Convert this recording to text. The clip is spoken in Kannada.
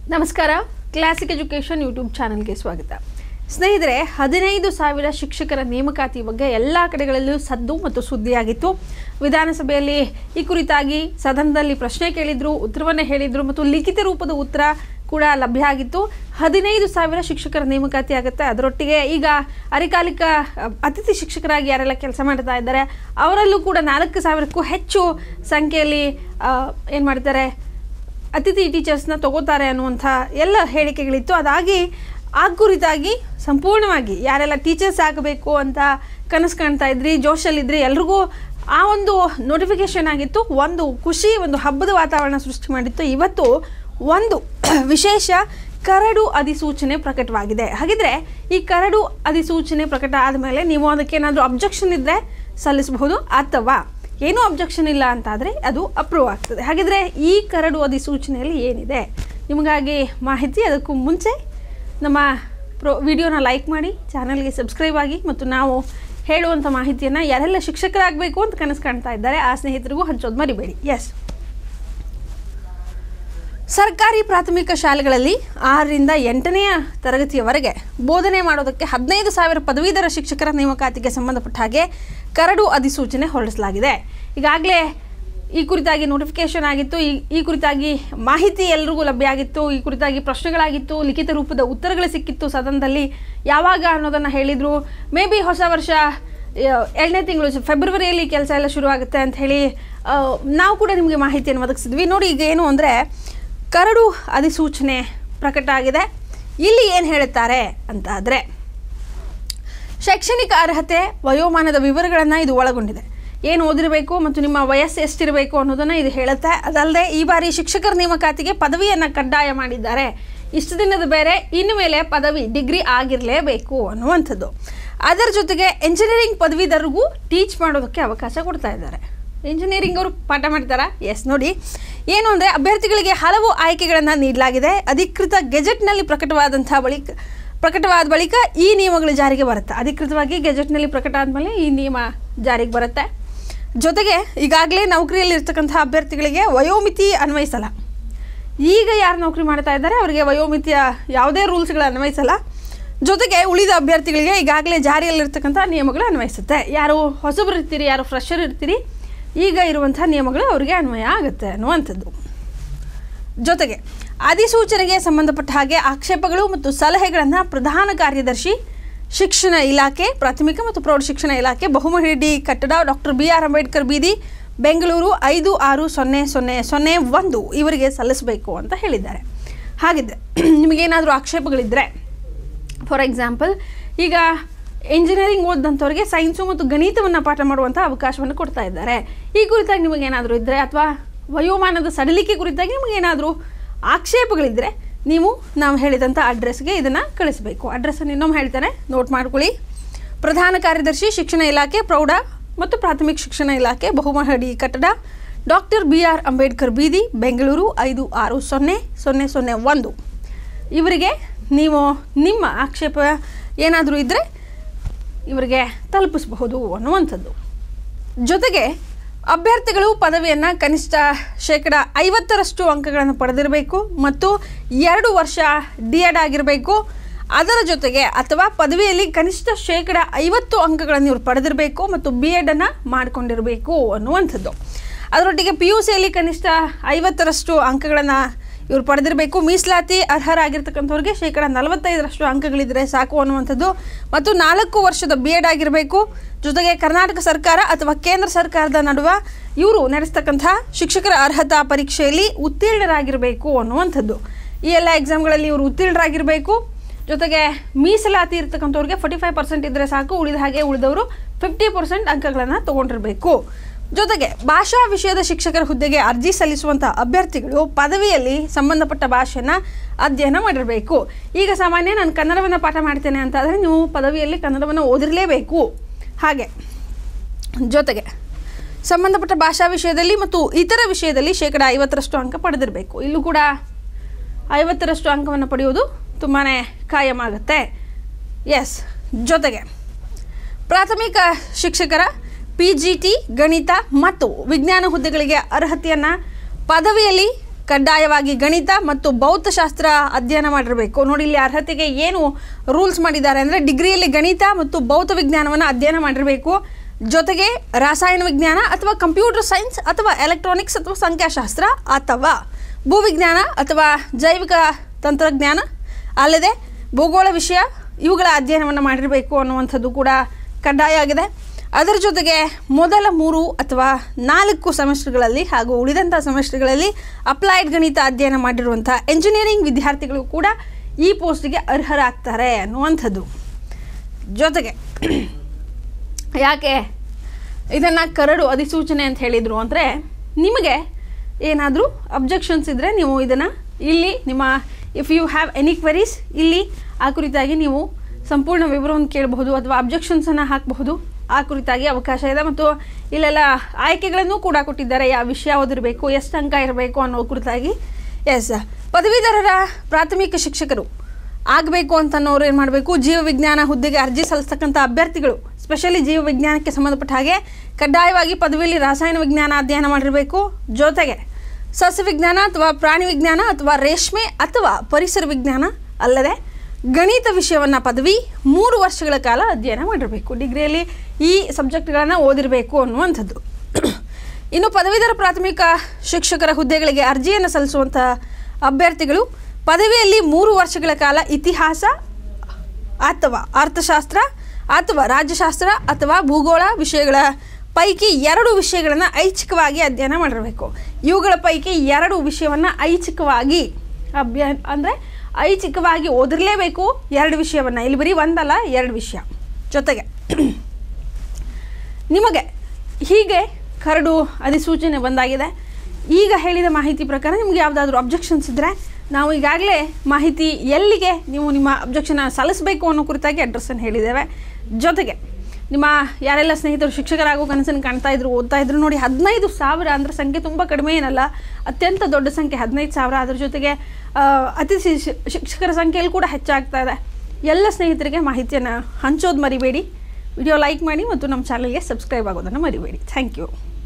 ನಮಸ್ಕಾರ ಕ್ಲಾಸಿಕ್ ಎಜುಕೇಷನ್ ಯೂಟ್ಯೂಬ್ ಚಾನಲ್ಗೆ ಸ್ವಾಗತ ಸ್ನೇಹಿತರೆ ಹದಿನೈದು ಸಾವಿರ ಶಿಕ್ಷಕರ ನೇಮಕಾತಿ ಬಗ್ಗೆ ಎಲ್ಲ ಕಡೆಗಳಲ್ಲೂ ಸದ್ದು ಮತ್ತು ಸುದ್ದಿಯಾಗಿತ್ತು ವಿಧಾನಸಭೆಯಲ್ಲಿ ಈ ಕುರಿತಾಗಿ ಸದನದಲ್ಲಿ ಪ್ರಶ್ನೆ ಕೇಳಿದ್ರು ಉತ್ತರವನ್ನು ಹೇಳಿದ್ರು ಮತ್ತು ಲಿಖಿತ ರೂಪದ ಉತ್ತರ ಕೂಡ ಲಭ್ಯ ಆಗಿತ್ತು ಹದಿನೈದು ಸಾವಿರ ಶಿಕ್ಷಕರ ನೇಮಕಾತಿ ಆಗುತ್ತೆ ಅದರೊಟ್ಟಿಗೆ ಈಗ ಅರೆಕಾಲಿಕ ಅ, ಅತಿಥಿ ಶಿಕ್ಷಕರಾಗಿ ಯಾರೆಲ್ಲ ಕೆಲಸ ಮಾಡ್ತಾ ಇದ್ದಾರೆ ಅವರಲ್ಲೂ ಕೂಡ ನಾಲ್ಕು ಸಾವಿರಕ್ಕೂ ಹೆಚ್ಚು ಸಂಖ್ಯೆಯಲ್ಲಿ ಏನು ಮಾಡ್ತಾರೆ ಅತಿಥಿ ಟೀಚರ್ಸ್ನ ತಗೋತಾರೆ ಅನ್ನುವಂಥ ಎಲ್ಲ ಹೇಳಿಕೆಗಳಿತ್ತು ಅದಾಗಿ ಆ ಕುರಿತಾಗಿ ಸಂಪೂರ್ಣವಾಗಿ ಯಾರೆಲ್ಲ ಟೀಚರ್ಸ್ ಆಗಬೇಕು ಅಂತ ಕನಸು ಕಾಣ್ತಾ ಇದ್ರಿ ಜೋಶಲ್ಲಿದ್ರಿ ಎಲ್ರಿಗೂ ಆ ಒಂದು ನೋಟಿಫಿಕೇಶನ್ ಆಗಿತ್ತು ಒಂದು ಖುಷಿ ಒಂದು ಹಬ್ಬದ ವಾತಾವರಣ ಸೃಷ್ಟಿ ಮಾಡಿತ್ತು ಇವತ್ತು ಒಂದು ವಿಶೇಷ ಕರಡು ಅಧಿಸೂಚನೆ ಪ್ರಕಟವಾಗಿದೆ ಹಾಗಿದ್ರೆ ಈ ಕರಡು ಅಧಿಸೂಚನೆ ಪ್ರಕಟ ಆದಮೇಲೆ ನೀವು ಅದಕ್ಕೆ ಏನಾದರೂ ಅಬ್ಜೆಕ್ಷನ್ ಇದ್ದರೆ ಸಲ್ಲಿಸಬಹುದು ಅಥವಾ ಏನೂ ಅಬ್ಜೆಕ್ಷನ್ ಇಲ್ಲ ಅಂತಾದರೆ ಅದು ಅಪ್ರೂವ್ ಆಗ್ತದೆ ಹಾಗಿದ್ರೆ ಈ ಕರಡು ಅಧಿಸೂಚನೆಯಲ್ಲಿ ಏನಿದೆ ನಿಮಗಾಗಿ ಮಾಹಿತಿ ಅದಕ್ಕೂ ಮುಂಚೆ ನಮ್ಮ ಪ್ರೋ ವಿಡಿಯೋನ ಲೈಕ್ ಮಾಡಿ ಚಾನಲ್ಗೆ ಸಬ್ಸ್ಕ್ರೈಬ್ ಆಗಿ ಮತ್ತು ನಾವು ಹೇಳುವಂಥ ಮಾಹಿತಿಯನ್ನು ಯಾರೆಲ್ಲ ಶಿಕ್ಷಕರಾಗಬೇಕು ಅಂತ ಕನಸು ಕಾಣ್ತಾ ಇದ್ದಾರೆ ಆ ಸ್ನೇಹಿತರಿಗೂ ಹಂಚೋದು ಮರಿಬೇಡಿ ಎಸ್ ಸರ್ಕಾರಿ ಪ್ರಾಥಮಿಕ ಶಾಲೆಗಳಲ್ಲಿ ಆರರಿಂದ ಎಂಟನೆಯ ತರಗತಿಯವರೆಗೆ ಬೋಧನೆ ಮಾಡೋದಕ್ಕೆ ಹದಿನೈದು ಸಾವಿರ ಪದವೀಧರ ಶಿಕ್ಷಕರ ನೇಮಕಾತಿಗೆ ಸಂಬಂಧಪಟ್ಟ ಹಾಗೆ ಕರಡು ಅಧಿಸೂಚನೆ ಹೊರಡಿಸಲಾಗಿದೆ ಈಗಾಗಲೇ ಈ ಕುರಿತಾಗಿ ನೋಟಿಫಿಕೇಶನ್ ಆಗಿತ್ತು ಈ ಈ ಕುರಿತಾಗಿ ಮಾಹಿತಿ ಎಲ್ರಿಗೂ ಲಭ್ಯ ಆಗಿತ್ತು ಈ ಕುರಿತಾಗಿ ಪ್ರಶ್ನೆಗಳಾಗಿತ್ತು ಲಿಖಿತ ರೂಪದ ಉತ್ತರಗಳು ಸಿಕ್ಕಿತ್ತು ಸದನದಲ್ಲಿ ಯಾವಾಗ ಅನ್ನೋದನ್ನು ಹೇಳಿದರು ಮೇ ಬಿ ಹೊಸ ವರ್ಷ ಎರಡನೇ ತಿಂಗಳು ಫೆಬ್ರವರಿಯಲ್ಲಿ ಕೆಲಸ ಎಲ್ಲ ಶುರು ಆಗುತ್ತೆ ಅಂತ ಹೇಳಿ ಆ, ನಾವು ಕೂಡ ನಿಮಗೆ ಮಾಹಿತಿಯನ್ನು ಒದಗಿಸಿದ್ವಿ ನೋಡಿ ಈಗ ಏನು ಅಂದರೆ ಕರಡು ಅಧಿಸೂಚನೆ ಪ್ರಕಟ ಆಗಿದೆ ಇಲ್ಲಿ ಏನು ಹೇಳುತ್ತಾರೆ ಅಂತ ಆದರೆ ಶೈಕ್ಷಣಿಕ ಅರ್ಹತೆ ವಯೋಮಾನದ ವಿವರಗಳನ್ನು ಇದು ಒಳಗೊಂಡಿದೆ ಏನು ಓದಿರಬೇಕು ಮತ್ತು ನಿಮ್ಮ ವಯಸ್ಸು ಎಷ್ಟಿರಬೇಕು ಅನ್ನೋದನ್ನು ಇದು ಹೇಳುತ್ತೆ ಅದಲ್ಲದೆ ಈ ಬಾರಿ ಶಿಕ್ಷಕರ ನೇಮಕಾತಿಗೆ ಪದವಿಯನ್ನು ಕಡ್ಡಾಯ ಮಾಡಿದ್ದಾರೆ ಇಷ್ಟು ದಿನದ ಬೇರೆ ಇನ್ನು ಮೇಲೆ ಪದವಿ ಡಿಗ್ರಿ ಆಗಿರಲೇಬೇಕು ಅನ್ನುವಂಥದ್ದು ಅದರ ಜೊತೆಗೆ ಎಂಜಿನಿಯರಿಂಗ್ ಪದವೀಧರಿಗೂ ಟೀಚ್ ಮಾಡೋದಕ್ಕೆ ಅವಕಾಶ ಕೊಡ್ತಾ ಇದ್ದಾರೆ ಇಂಜಿನಿಯರಿಂಗ್ ಅವರು ಪಾಠ ಮಾಡ್ತಾರಾ ಎಸ್ ನೋಡಿ ಏನು ಅಂದರೆ ಅಭ್ಯರ್ಥಿಗಳಿಗೆ ಹಲವು ಆಯ್ಕೆಗಳನ್ನು ನೀಡಲಾಗಿದೆ ಅಧಿಕೃತ ಗೆಜೆಟ್ನಲ್ಲಿ ಪ್ರಕಟವಾದಂಥ ಬಳಿಕ ಪ್ರಕಟವಾದ ಬಳಿಕ ಈ ನಿಯಮಗಳು ಜಾರಿಗೆ ಬರುತ್ತೆ ಅಧಿಕೃತವಾಗಿ ಗೆಜೆಟ್ನಲ್ಲಿ ಪ್ರಕಟ ಆದಮೇಲೆ ಈ ನಿಯಮ ಜಾರಿಗೆ ಬರುತ್ತೆ ಜೊತೆಗೆ ಈಗಾಗಲೇ ನೌಕರಿಯಲ್ಲಿ ಇರ್ತಕ್ಕಂಥ ಅಭ್ಯರ್ಥಿಗಳಿಗೆ ವಯೋಮಿತಿ ಅನ್ವಯಿಸಲ್ಲ ಈಗ ಯಾರು ನೌಕರಿ ಮಾಡ್ತಾ ಇದ್ದಾರೆ ಅವರಿಗೆ ವಯೋಮಿತಿಯ ಯಾವುದೇ ರೂಲ್ಸ್ಗಳು ಅನ್ವಯಿಸಲ್ಲ ಜೊತೆಗೆ ಉಳಿದ ಅಭ್ಯರ್ಥಿಗಳಿಗೆ ಈಗಾಗಲೇ ಜಾರಿಯಲ್ಲಿರ್ತಕ್ಕಂಥ ನಿಯಮಗಳು ಅನ್ವಯಿಸುತ್ತೆ ಯಾರು ಹೊಸಬರು ಇರ್ತೀರಿ ಯಾರು ಫ್ರೆಶರ್ ಇರ್ತೀರಿ ಈಗ ಇರುವಂಥ ನಿಯಮಗಳು ಅವರಿಗೆ ಅನ್ವಯ ಆಗುತ್ತೆ ಅನ್ನುವಂಥದ್ದು ಜೊತೆಗೆ ಅಧಿಸೂಚನೆಗೆ ಸಂಬಂಧಪಟ್ಟ ಹಾಗೆ ಆಕ್ಷೇಪಗಳು ಮತ್ತು ಸಲಹೆಗಳನ್ನು ಪ್ರಧಾನ ಕಾರ್ಯದರ್ಶಿ ಶಿಕ್ಷಣ ಇಲಾಖೆ ಪ್ರಾಥಮಿಕ ಮತ್ತು ಪ್ರೌಢ ಶಿಕ್ಷಣ ಇಲಾಖೆ ಬಹುಮಹಡಿ ಕಟ್ಟಡ ಡಾಕ್ಟರ್ ಬಿ ಆರ್ ಅಂಬೇಡ್ಕರ್ ಬೀದಿ ಬೆಂಗಳೂರು ಐದು ಆರು ಸೊನ್ನೆ ಸೊನ್ನೆ ಸೊನ್ನೆ ಒಂದು ಇವರಿಗೆ ಸಲ್ಲಿಸಬೇಕು ಅಂತ ಹೇಳಿದ್ದಾರೆ ಹಾಗಿದ್ರೆ ನಿಮಗೇನಾದರೂ ಆಕ್ಷೇಪಗಳಿದ್ದರೆ ಫಾರ್ ಎಕ್ಸಾಂಪಲ್ ಈಗ ಇಂಜಿನಿಯರಿಂಗ್ ಓದಿದಂಥವ್ರಿಗೆ ಸೈನ್ಸು ಮತ್ತು ಗಣಿತವನ್ನು ಪಾಠ ಮಾಡುವಂಥ ಅವಕಾಶವನ್ನು ಕೊಡ್ತಾ ಇದ್ದಾರೆ ಈ ಕುರಿತಾಗಿ ನಿಮಗೇನಾದರೂ ಇದ್ದರೆ ಅಥವಾ ವಯೋಮಾನದ ಸಡಿಲಿಕೆ ಕುರಿತಾಗಿ ನಿಮಗೇನಾದರೂ ಆಕ್ಷೇಪಗಳಿದ್ದರೆ ನೀವು ನಾವು ಹೇಳಿದಂಥ ಅಡ್ರೆಸ್ಗೆ ಇದನ್ನು ಕಳಿಸಬೇಕು ಅಡ್ರೆಸ್ಸನ್ನು ಇನ್ನೊಮ್ಮೆ ಹೇಳ್ತೇನೆ ನೋಟ್ ಮಾಡ್ಕೊಳ್ಳಿ ಪ್ರಧಾನ ಕಾರ್ಯದರ್ಶಿ ಶಿಕ್ಷಣ ಇಲಾಖೆ ಪ್ರೌಢ ಮತ್ತು ಪ್ರಾಥಮಿಕ ಶಿಕ್ಷಣ ಇಲಾಖೆ ಬಹುಮಹಡಿ ಕಟ್ಟಡ ಡಾಕ್ಟರ್ ಬಿ ಆರ್ ಅಂಬೇಡ್ಕರ್ ಬೀದಿ ಬೆಂಗಳೂರು ಐದು ಆರು ಸೊನ್ನೆ ಸೊನ್ನೆ ಸೊನ್ನೆ ಒಂದು ಇವರಿಗೆ ನೀವು ನಿಮ್ಮ ಆಕ್ಷೇಪ ಏನಾದರೂ ಇದ್ದರೆ ಇವರಿಗೆ ತಲುಪಿಸಬಹುದು ಅನ್ನುವಂಥದ್ದು ಜೊತೆಗೆ ಅಭ್ಯರ್ಥಿಗಳು ಪದವಿಯನ್ನು ಕನಿಷ್ಠ ಶೇಕಡ ಐವತ್ತರಷ್ಟು ಅಂಕಗಳನ್ನು ಪಡೆದಿರಬೇಕು ಮತ್ತು ಎರಡು ವರ್ಷ ಡಿ ಎಡ್ ಆಗಿರಬೇಕು ಅದರ ಜೊತೆಗೆ ಅಥವಾ ಪದವಿಯಲ್ಲಿ ಕನಿಷ್ಠ ಶೇಕಡ ಐವತ್ತು ಅಂಕಗಳನ್ನು ಇವರು ಪಡೆದಿರಬೇಕು ಮತ್ತು ಬಿ ಎಡನ್ನು ಮಾಡಿಕೊಂಡಿರಬೇಕು ಅನ್ನುವಂಥದ್ದು ಅದರೊಟ್ಟಿಗೆ ಪಿ ಯು ಸಿಯಲ್ಲಿ ಕನಿಷ್ಠ ಐವತ್ತರಷ್ಟು ಅಂಕಗಳನ್ನು ಇವರು ಪಡೆದಿರಬೇಕು ಮೀಸಲಾತಿ ಅರ್ಹರಾಗಿರ್ತಕ್ಕಂಥವ್ರಿಗೆ ಶೇಕಡ ನಲವತ್ತೈದರಷ್ಟು ಅಂಕಗಳಿದ್ದರೆ ಸಾಕು ಅನ್ನುವಂಥದ್ದು ಮತ್ತು ನಾಲ್ಕು ವರ್ಷದ ಬಿ ಎಡ್ ಆಗಿರಬೇಕು ಜೊತೆಗೆ ಕರ್ನಾಟಕ ಸರ್ಕಾರ ಅಥವಾ ಕೇಂದ್ರ ಸರ್ಕಾರದ ನಡುವೆ ಇವರು ನಡೆಸ್ತಕ್ಕಂಥ ಶಿಕ್ಷಕರ ಅರ್ಹತಾ ಪರೀಕ್ಷೆಯಲ್ಲಿ ಉತ್ತೀರ್ಣರಾಗಿರಬೇಕು ಅನ್ನುವಂಥದ್ದು ಈ ಎಲ್ಲ ಎಕ್ಸಾಮ್ಗಳಲ್ಲಿ ಇವರು ಉತ್ತೀರ್ಣರಾಗಿರಬೇಕು ಜೊತೆಗೆ ಮೀಸಲಾತಿ ಇರ್ತಕ್ಕಂಥವ್ರಿಗೆ ಫೋರ್ಟಿ ಫೈವ್ ಪರ್ಸೆಂಟ್ ಇದ್ದರೆ ಸಾಕು ಉಳಿದ ಹಾಗೆ ಉಳಿದವರು ಫಿಫ್ಟಿ ಪರ್ಸೆಂಟ್ ಅಂಕಗಳನ್ನು ತೊಗೊಂಡಿರಬೇಕು ಜೊತೆಗೆ ಭಾಷಾ ವಿಷಯದ ಶಿಕ್ಷಕರ ಹುದ್ದೆಗೆ ಅರ್ಜಿ ಸಲ್ಲಿಸುವಂಥ ಅಭ್ಯರ್ಥಿಗಳು ಪದವಿಯಲ್ಲಿ ಸಂಬಂಧಪಟ್ಟ ಭಾಷೆಯನ್ನು ಅಧ್ಯಯನ ಮಾಡಿರಬೇಕು ಈಗ ಸಾಮಾನ್ಯ ನಾನು ಕನ್ನಡವನ್ನು ಪಾಠ ಮಾಡ್ತೇನೆ ಅಂತಾದರೆ ನೀವು ಪದವಿಯಲ್ಲಿ ಕನ್ನಡವನ್ನು ಓದಿರಲೇಬೇಕು ಹಾಗೆ ಜೊತೆಗೆ ಸಂಬಂಧಪಟ್ಟ ಭಾಷಾ ವಿಷಯದಲ್ಲಿ ಮತ್ತು ಇತರ ವಿಷಯದಲ್ಲಿ ಶೇಕಡ ಐವತ್ತರಷ್ಟು ಅಂಕ ಪಡೆದಿರಬೇಕು ಇಲ್ಲೂ ಕೂಡ ಐವತ್ತರಷ್ಟು ಅಂಕವನ್ನು ಪಡೆಯುವುದು ತುಂಬಾ ಕಾಯಂ ಆಗುತ್ತೆ ಎಸ್ ಜೊತೆಗೆ ಪ್ರಾಥಮಿಕ ಶಿಕ್ಷಕರ ಪಿ ಜಿ ಟಿ ಗಣಿತ ಮತ್ತು ವಿಜ್ಞಾನ ಹುದ್ದೆಗಳಿಗೆ ಅರ್ಹತೆಯನ್ನು ಪದವಿಯಲ್ಲಿ ಕಡ್ಡಾಯವಾಗಿ ಗಣಿತ ಮತ್ತು ಭೌತಶಾಸ್ತ್ರ ಅಧ್ಯಯನ ಮಾಡಿರಬೇಕು ನೋಡಿ ಇಲ್ಲಿ ಅರ್ಹತೆಗೆ ಏನು ರೂಲ್ಸ್ ಮಾಡಿದ್ದಾರೆ ಅಂದರೆ ಡಿಗ್ರಿಯಲ್ಲಿ ಗಣಿತ ಮತ್ತು ಭೌತ ವಿಜ್ಞಾನವನ್ನು ಅಧ್ಯಯನ ಮಾಡಿರಬೇಕು ಜೊತೆಗೆ ರಾಸಾಯನ ವಿಜ್ಞಾನ ಅಥವಾ ಕಂಪ್ಯೂಟರ್ ಸೈನ್ಸ್ ಅಥವಾ ಎಲೆಕ್ಟ್ರಾನಿಕ್ಸ್ ಅಥವಾ ಸಂಖ್ಯಾಶಾಸ್ತ್ರ ಅಥವಾ ಭೂವಿಜ್ಞಾನ ಅಥವಾ ಜೈವಿಕ ತಂತ್ರಜ್ಞಾನ ಅಲ್ಲದೆ ಭೂಗೋಳ ವಿಷಯ ಇವುಗಳ ಅಧ್ಯಯನವನ್ನು ಮಾಡಿರಬೇಕು ಅನ್ನುವಂಥದ್ದು ಕೂಡ ಕಡ್ಡಾಯ ಆಗಿದೆ ಅದರ ಜೊತೆಗೆ ಮೊದಲ ಮೂರು ಅಥವಾ ನಾಲ್ಕು ಸೆಮಿಸ್ಟರ್ಗಳಲ್ಲಿ ಹಾಗೂ ಉಳಿದಂಥ ಸೆಮಿಸ್ಟರ್ಗಳಲ್ಲಿ ಅಪ್ಲೈಡ್ ಗಣಿತ ಅಧ್ಯಯನ ಮಾಡಿರುವಂಥ ಎಂಜಿನಿಯರಿಂಗ್ ವಿದ್ಯಾರ್ಥಿಗಳು ಕೂಡ ಈ ಪೋಸ್ಟಿಗೆ ಅರ್ಹರಾಗ್ತಾರೆ ಅನ್ನುವಂಥದ್ದು ಜೊತೆಗೆ ಯಾಕೆ ಇದನ್ನು ಕರಡು ಅಧಿಸೂಚನೆ ಅಂತ ಹೇಳಿದರು ಅಂದರೆ ನಿಮಗೆ ಏನಾದರೂ ಅಬ್ಜೆಕ್ಷನ್ಸ್ ಇದ್ದರೆ ನೀವು ಇದನ್ನು ಇಲ್ಲಿ ನಿಮ್ಮ if you have any queries ಇಲ್ಲಿ ಆ ಕುರಿತಾಗಿ ನೀವು ಸಂಪೂರ್ಣ ವಿವರವನ್ನು ಕೇಳಬಹುದು ಅಥವಾ ಅಬ್ಜೆಕ್ಷನ್ಸನ್ನು ಹಾಕಬಹುದು ಆ ಕುರಿತಾಗಿ ಅವಕಾಶ ಇದೆ ಮತ್ತು ಇಲ್ಲೆಲ್ಲ ಆಯ್ಕೆಗಳನ್ನು ಕೂಡ ಕೊಟ್ಟಿದ್ದಾರೆ ಯಾವ ವಿಷಯ ಓದಿರಬೇಕು ಎಷ್ಟು ಅಂಕ ಇರಬೇಕು ಅನ್ನೋ ಕುರಿತಾಗಿ ಎಸ್ ಪದವೀಧರರ ಪ್ರಾಥಮಿಕ ಶಿಕ್ಷಕರು ಆಗಬೇಕು ಅಂತನೋರು ಏನು ಮಾಡಬೇಕು ಜೀವ ವಿಜ್ಞಾನ ಹುದ್ದೆಗೆ ಅರ್ಜಿ ಸಲ್ಲಿಸ್ತಕ್ಕಂಥ ಅಭ್ಯರ್ಥಿಗಳು ಸ್ಪೆಷಲಿ ಜೀವ ವಿಜ್ಞಾನಕ್ಕೆ ಸಂಬಂಧಪಟ್ಟ ಹಾಗೆ ಕಡ್ಡಾಯವಾಗಿ ಪದವಿಯಲ್ಲಿ ರಾಸಾಯನ ವಿಜ್ಞಾನ ಅಧ್ಯಯನ ಮಾಡಿರಬೇಕು ಜೊತೆಗೆ ಸಸ್ಯ ವಿಜ್ಞಾನ ಅಥವಾ ಪ್ರಾಣಿ ವಿಜ್ಞಾನ ಅಥವಾ ರೇಷ್ಮೆ ಅಥವಾ ಪರಿಸರ ವಿಜ್ಞಾನ ಅಲ್ಲದೆ ಗಣಿತ ವಿಷಯವನ್ನು ಪದವಿ ಮೂರು ವರ್ಷಗಳ ಕಾಲ ಅಧ್ಯಯನ ಮಾಡಿರಬೇಕು ಡಿಗ್ರಿಯಲ್ಲಿ ಈ ಸಬ್ಜೆಕ್ಟ್ಗಳನ್ನು ಓದಿರಬೇಕು ಅನ್ನುವಂಥದ್ದು ಇನ್ನು ಪದವೀಧರ ಪ್ರಾಥಮಿಕ ಶಿಕ್ಷಕರ ಹುದ್ದೆಗಳಿಗೆ ಅರ್ಜಿಯನ್ನು ಸಲ್ಲಿಸುವಂಥ ಅಭ್ಯರ್ಥಿಗಳು ಪದವಿಯಲ್ಲಿ ಮೂರು ವರ್ಷಗಳ ಕಾಲ ಇತಿಹಾಸ ಅಥವಾ ಅರ್ಥಶಾಸ್ತ್ರ ಅಥವಾ ರಾಜ್ಯಶಾಸ್ತ್ರ ಅಥವಾ ಭೂಗೋಳ ವಿಷಯಗಳ ಪೈಕಿ ಎರಡು ವಿಷಯಗಳನ್ನು ಐಚ್ಛಿಕವಾಗಿ ಅಧ್ಯಯನ ಮಾಡಿರಬೇಕು ಇವುಗಳ ಪೈಕಿ ಎರಡು ವಿಷಯವನ್ನು ಐಚ್ಛಿಕವಾಗಿ ಅಭ್ಯ ಅಂದರೆ ಐಚ್ಛಿಕವಾಗಿ ಓದಿರಲೇಬೇಕು ಎರಡು ವಿಷಯವನ್ನು ಇಲ್ಲಿ ಬರೀ ಒಂದಲ್ಲ ಎರಡು ವಿಷಯ ಜೊತೆಗೆ ನಿಮಗೆ ಹೀಗೆ ಕರಡು ಅಧಿಸೂಚನೆ ಬಂದಾಗಿದೆ ಈಗ ಹೇಳಿದ ಮಾಹಿತಿ ಪ್ರಕಾರ ನಿಮ್ಗೆ ಯಾವುದಾದ್ರೂ ಅಬ್ಜೆಕ್ಷನ್ಸ್ ಇದ್ದರೆ ನಾವು ಈಗಾಗಲೇ ಮಾಹಿತಿ ಎಲ್ಲಿಗೆ ನೀವು ನಿಮ್ಮ ಅಬ್ಜೆಕ್ಷನ್ ಸಲ್ಲಿಸಬೇಕು ಅನ್ನೋ ಕುರಿತಾಗಿ ಅಡ್ರೆಸ್ಸನ್ನು ಹೇಳಿದ್ದೇವೆ ಜೊತೆಗೆ ನಿಮ್ಮ ಯಾರೆಲ್ಲ ಸ್ನೇಹಿತರು ಶಿಕ್ಷಕರಾಗೋ ಕನಸನ್ನು ಕಾಣ್ತಾ ಇದ್ರು ಓದ್ತಾ ಇದ್ರು ನೋಡಿ ಹದಿನೈದು ಸಾವಿರ ಅಂದರೆ ಸಂಖ್ಯೆ ತುಂಬ ಕಡಿಮೆ ಏನಲ್ಲ ಅತ್ಯಂತ ದೊಡ್ಡ ಸಂಖ್ಯೆ ಹದಿನೈದು ಸಾವಿರ ಅದ್ರ ಜೊತೆಗೆ ಆ, ಅತಿ ಶಿ- ಶಿಕ್ಷಕರ ಸಂಖ್ಯೆಯಲ್ಲಿ ಕೂಡ ಹೆಚ್ಚಾಗ್ತಾ ಇದೆ ಎಲ್ಲ ಸ್ನೇಹಿತರಿಗೆ ಮಾಹಿತಿಯನ್ನು ಹಂಚೋದು ಮರಿಬೇಡಿ ವಿಡಿಯೋ ಲೈಕ್ ಮಾಡಿ ಮತ್ತು ನಮ್ಮ ಚಾನಲ್ಗೆ ಸಬ್ಸ್ಕ್ರೈಬ್ ಆಗೋದನ್ನು ಮರಿಬೇಡಿ ಥ್ಯಾಂಕ್ ಯು